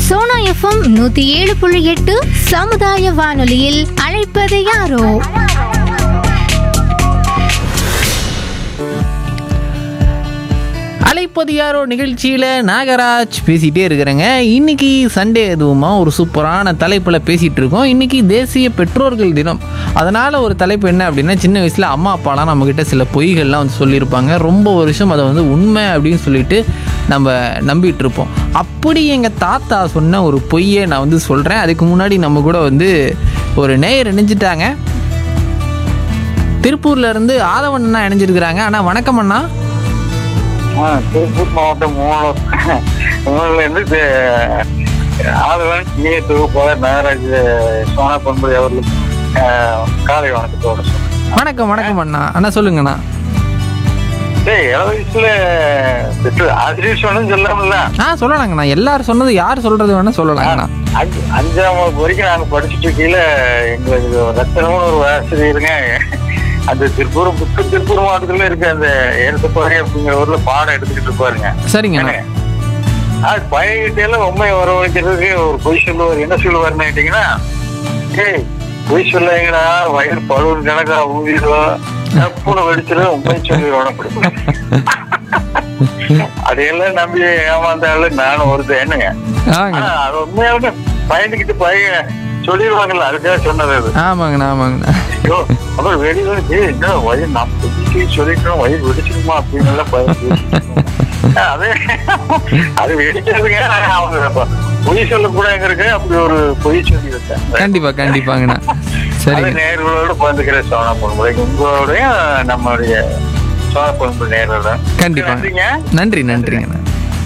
Sona FM நூத்தி ஏழு புள்ளி எட்டு சமுதாய வானொலியில் அழைப்பது யாரோ அலைப்பது யாரோ நிகழ்ச்சியில் நாகராஜ் பேசிகிட்டே இருக்கிறேங்க இன்னைக்கு சண்டே எதுவுமா ஒரு சூப்பரான தலைப்பில் பேசிகிட்டு இருக்கோம் இன்னைக்கு தேசிய பெற்றோர்கள் தினம் அதனால் ஒரு தலைப்பு என்ன அப்படின்னா சின்ன வயசில் அம்மா அப்பாலாம் நம்மக்கிட்ட சில பொய்கள்லாம் வந்து சொல்லியிருப்பாங்க ரொம்ப வருஷம் அதை வந்து உண்மை அப்படின்னு சொல்லிட்டு நம்ம நம்பிட்டு இருப்போம் அப்படி எங்கள் தாத்தா சொன்ன ஒரு பொய்யை நான் வந்து சொல்கிறேன் அதுக்கு முன்னாடி நம்ம கூட வந்து ஒரு நேயர் இணைஞ்சிட்டாங்க திருப்பூர்ல இருந்து ஆதவன் அண்ணா இணைஞ்சிருக்கிறாங்க அண்ணா வணக்கம் அண்ணா ஆ, திருப்பூர் மாவட்டம் மூணூர் மூணுல இருந்து இது, ஆதவன் இணைய தொகுப்பாளர் நாகராஜ் சோனா பண்புரி அவர்களுக்கு ஆ, காலை வணக்கத்தோட சொல்றேன். வணக்கம் வணக்கம் அண்ணா அண்ணா சொல்லுங்கண்ணா டேய் இள வயசுல பெற்று ஆசிரியர் சொன்னது சொல்லாமல ஆ சொல்லலாங்கண்ணா எல்லாரும் சொன்னது யார் சொல்றது வேணா சொல்லலாங்கண்ணா அஞ்சு அஞ்சாம் வகுப்பு வரைக்கும் நாங்க படிச்சுட்டு இருக்கையில எங்களுக்கு ரத்தனம்னு ஒரு ஆசிரியருங்க அந்த திருப்பூர் புத்து திருப்பூர் மாவட்டத்துல இருக்க அந்த ஏரசப்பாறை அப்படிங்கிற ஊர்ல பாடம் எடுத்துக்கிட்டு இருப்பாருங்க சரிங்கண்ணா அது பையன்கிட்ட எல்லாம் உண்மையை வரவழைக்கிறதுக்கு ஒரு பொய் சொல்லுவார் என்ன சொல்லுவாருன்னு கேட்டீங்கன்னா ஏய் பொய் சொல்லாங்கடா வயிறு பழுவன் கணக்கா ஊதிடுவோம் தப்புன்னு வெடிச்சிடும் உண்மை சொல்லிடுவோம் அப்படி அதையெல்லாம் நம்பி ஏமாந்தாலும் நானும் ஒருத்தன் என்னங்க ஆங்க ஆனா அது உண்மையாலுமே பயந்துக்கிட்டு பையன் சொல்லிடுவாங்கல்ல அதுக்காக சொன்னது அது ஆமாங்கண்ணா ஆமாங்கண்ணா ஐயோ அப்புறம் வெளியில ஏய், என்ன வயிறு நம்ம புதுக்கி சொல்லிட்டோம் வயிறு வெடிச்சிருமா அப்படின்னு எல்லாம் பயம் அதே அது வெடிக்கிறதுங்க அவங்க அப்ப பொய் சொல்லக்கூடாதுங்கிறதுக்கு அப்படி ஒரு பொய் சொல்லி வச்சேன் கண்டிப்பா கண்டிப்பாங்கண்ணா அது சரிங்க நேர்களோட பந்துக்கிற சோனா பொன்முறை உங்களோடய நம்மளுடைய சோனா பொன்முறை நேரோட கண்டிப்பா நன்றிங்க நன்றி நன்றிங்கண்ணா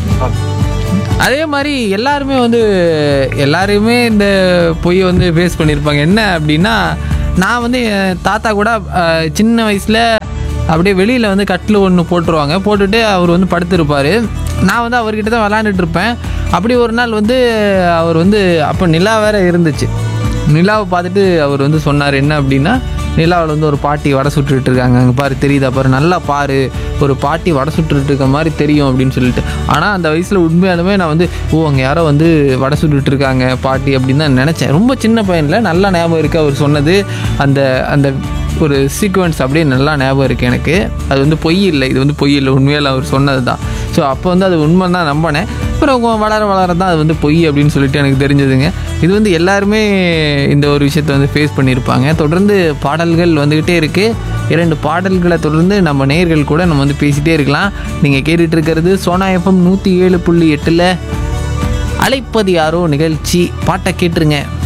அதே மாதிரி எல்லாருமே வந்து எல்லாருமே இந்த பொய்யை வந்து ஃபேஸ் பண்ணியிருப்பாங்க என்ன அப்படின்னா நான் வந்து என் தாத்தா கூட அஹ், சின்ன வயசில் அப்படியே வெளியில் வந்து கட்டில் ஒன்று போட்டுருவாங்க போட்டுட்டு அவர் வந்து படுத்திருப்பார் நான் வந்து அவர்கிட்ட தான் விளாண்டுட்டு இருப்பேன் அப்படி ஒரு நாள் வந்து அவர் வந்து அப்போ நிலா வேற இருந்துச்சு நிலாவை பார்த்துட்டு அவர் வந்து சொன்னார் என்ன அப்படின்னா நிலாவில் வந்து ஒரு பாட்டி வடை சுட்டுட்டு இருக்காங்க அங்கே பாரு தெரியுதா பாரு நல்லா பாரு ஒரு பாட்டி வடை சுட்டுட்டு இருக்க மாதிரி தெரியும் அப்படின்னு சொல்லிட்டு ஆனால் அந்த வயசில் உண்மையாலுமே நான் வந்து ஓ அங்கே யாரோ வந்து வடை சுட்டுட்டு இருக்காங்க பாட்டி அப்படின்னு தான் நினச்சேன் ரொம்ப சின்ன பையனில் நல்லா ஞாபகம் இருக்குது அவர் சொன்னது அந்த அந்த ஒரு சீக்வன்ஸ் அப்படியே நல்லா ஞாபகம் இருக்குது எனக்கு அது வந்து பொய் இல்லை இது வந்து பொய் இல்லை உண்மையில் அவர் சொன்னது தான் ஸோ அப்போ வந்து அது உண்மை தான் நம்பினேன் அப்புறம் வளர வளர தான் அது வந்து பொய் அப்படின்னு சொல்லிட்டு எனக்கு தெரிஞ்சதுங்க இது வந்து எல்லாருமே இந்த ஒரு விஷயத்தை வந்து ஃபேஸ் பண்ணியிருப்பாங்க தொடர்ந்து பாடல்கள் வந்துக்கிட்டே இருக்குது இரண்டு பாடல்களை தொடர்ந்து நம்ம நேயர்கள் கூட நம்ம வந்து பேசிகிட்டே இருக்கலாம் நீங்கள் கேட்டுட்டு இருக்கிறது சோனா எஃப்எம் நூற்றி ஏழு புள்ளி எட்டில் அழைப்பது யாரோ நிகழ்ச்சி பாட்டை கேட்டுருங்க